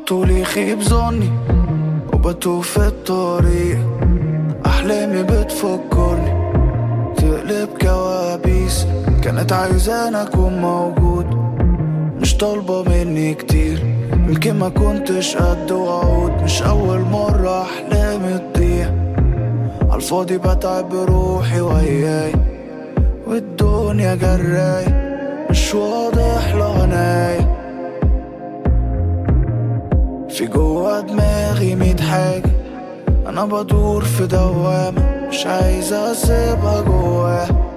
طول يخيب ظني وبتوه في الطريق أحلامي بتفكرني تقلب كوابيس كانت عايزاني أكون موجود مش طالبة مني كتير يمكن ما كنتش قد وعود مش أول مرة أحلامي تضيع عالفاضي بتعب بروحي وياي والدنيا جراي مش واضح لها ناي في جوا دماغي ميت حاجة أنا بدور في دوامة مش عايز أسيبها جواها